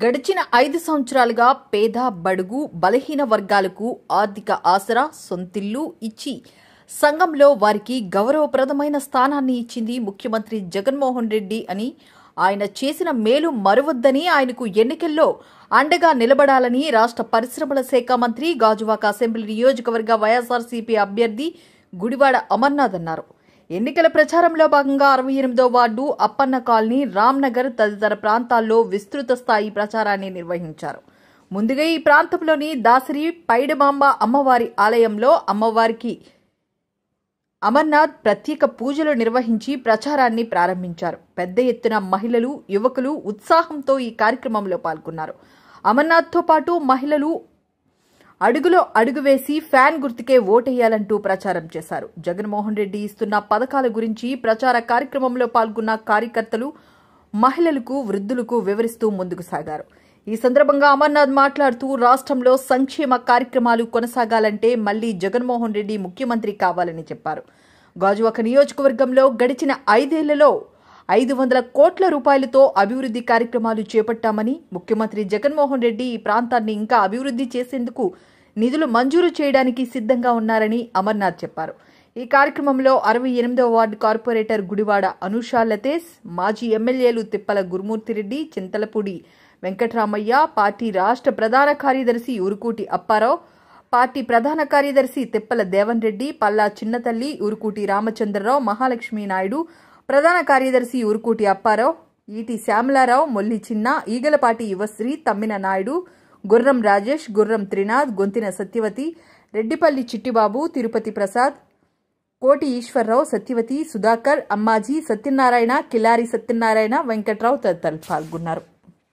గడిచిన ఐదు సంవత్సరాలుగా పేద బడుగు బలహీన వర్గాలకు ఆర్థిక ఆసరా సొంతిల్లు ఇచ్చి సంఘంలో వారికి గౌరవప్రదమైన స్థానాన్ని ఇచ్చింది ముఖ్యమంత్రి జగన్మోహన్ రెడ్డి అని ఆయన చేసిన మేలు మరువద్దని ఆయనకు ఎన్నికల్లో అండగా నిలబడాలని రాష్ట్ర పరిశ్రమల శాఖ మంత్రి గాజువాక అసెంబ్లీ నియోజకవర్గ వైఎస్ఆర్సీపీ అభ్యర్థి గుడివాడ అమర్నాథ్ అన్నారు ఎన్నికల ప్రచారంలో భాగంగా అరవై ఎనిమిదో వార్డు అప్పన్న కాలనీ రామ్నగర్ తదితర ప్రాంతాల్లో విస్తృత స్థాయి ప్రచారాన్ని నిర్వహించారు ముందుగా ఈ ప్రాంతంలోని దాసరి పైడమాంబ అమ్మవారి ఆలయంలో అమ్మవారికి అమర్నాథ్ ప్రత్యేక పూజలు నిర్వహించి ప్రచారాన్ని ప్రారంభించారు పెద్ద ఎత్తున మహిళలు యువకులు ఉత్సాహంతో ఈ కార్యక్రమంలో పాల్గొన్నారు అమర్నాథ్తో పాటు మహిళలు అడుగులో అడుగు వేసి ఫ్యాన్ గుర్తుకే ఓటేయాలంటూ ప్రచారం చేశారు జగన్మోహన్ రెడ్డి ఇస్తున్న పథకాల గురించి ప్రచార కార్యక్రమంలో పాల్గొన్న కార్యకర్తలు మహిళలకు వృద్ధులకు వివరిస్తూ ముందుకు సాగారు ఈ సందర్భంగా అమర్నాథ్ మాట్లాడుతూ రాష్ట్రంలో సంక్షేమ కార్యక్రమాలు కొనసాగాలంటే మళ్లీ జగన్మోహన్ రెడ్డి ముఖ్యమంత్రి కావాలని చెప్పారు గాజువాక నియోజకవర్గంలో గడిచిన ఐదేళ్లలో ఐదు వందల కోట్ల రూపాయలతో అభివృద్ధి కార్యక్రమాలు చేపట్టామని ముఖ్యమంత్రి జగన్మోహన్ రెడ్డి ఈ ప్రాంతాన్ని ఇంకా అభివృద్ధి చేసేందుకు నిధులు మంజూరు చేయడానికి సిద్ధంగా ఉన్నారని అమర్నాథ్ చెప్పారు ఈ కార్యక్రమంలో అరవై ఎనిమిదవ వార్డు కార్పొరేటర్ గుడివాడ అనూషా లతేష్ మాజీ ఎమ్మెల్యేలు తిప్పల గురుమూర్తిరెడ్డి చింతలపూడి వెంకట్రామయ్య పార్టీ రాష్ట్ర ప్రధాన కార్యదర్శి ఉరుకూటి అప్పారావు పార్టీ ప్రధాన కార్యదర్శి తిప్పల దేవన్ రెడ్డి పల్లా చిన్నతల్లి ఉరుకూటి రామచంద్రరావు మహాలక్ష్మి నాయుడు ప్రధాన కార్యదర్శి ఉరుకూటి అప్పారావు ఈటి శ్యామలారావు మొల్లి చిన్న ఈగలపాటి యువశ్రీ తమ్మిన నాయుడు గుర్రం రాజేష్ గుర్రం త్రినాథ్ గొంతిన సత్యవతి రెడ్డిపల్లి చిట్టిబాబు తిరుపతి ప్రసాద్ కోటి ఈశ్వరరావు సత్యవతి సుధాకర్ అమ్మాజీ సత్యనారాయణ కిలారి సత్యనారాయణ వెంకట్రావు తదితరులు పాల్గొన్నారు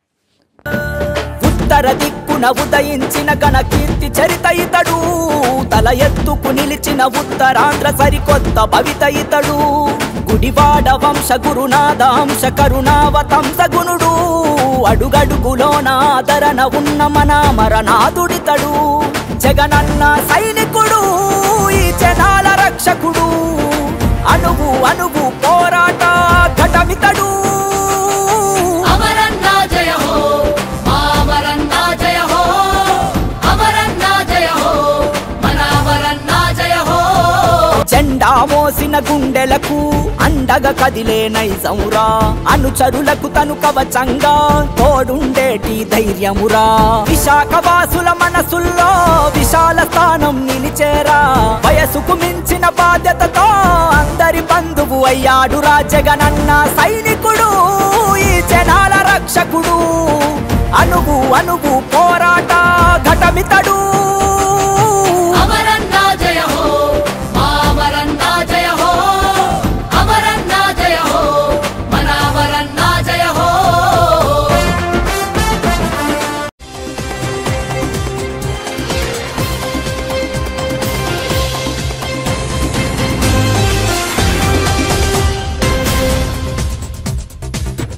ఉత్తర దిక్కున ఉదయించిన ఘన కీర్తి చరిత ఇతడు తల ఎత్తుకు నిలిచిన ఉత్తరాంధ్ర సరికొత్త భవిత ఇతడు గుడివాడ వంశ గురునాథ అంశ కరుణావతంస గుణుడు అడుగడుగులోన ఆదరణ ఉన్న మన మరణాదుడితడు జగనన్న సైనికుడు ఈ జనాల రక్షకుడు అణువు అణువు పోరాట ఘటమితడు అమరన్నా జయ హో మా అమరన్నా జయ హో అమరన్నా జయ హో మన అమరన్నా జయ హో జెండా మోసిన గుండెలకు అండగా కదిలే నైజమురా అనుచరులకు తను కవచంగా తోడుండేటి ధైర్యమురా విశాఖవాసుల మనసుల్లో విశాల స్థానం నిలిచేరా వయసుకు మించిన బాధ్యతతో అందరి బంధువు అయ్యాడురా జగనన్న సైనికుడు ఈ జనాల రక్షకుడు అణువు అణువు పోరాట ఘటమితడు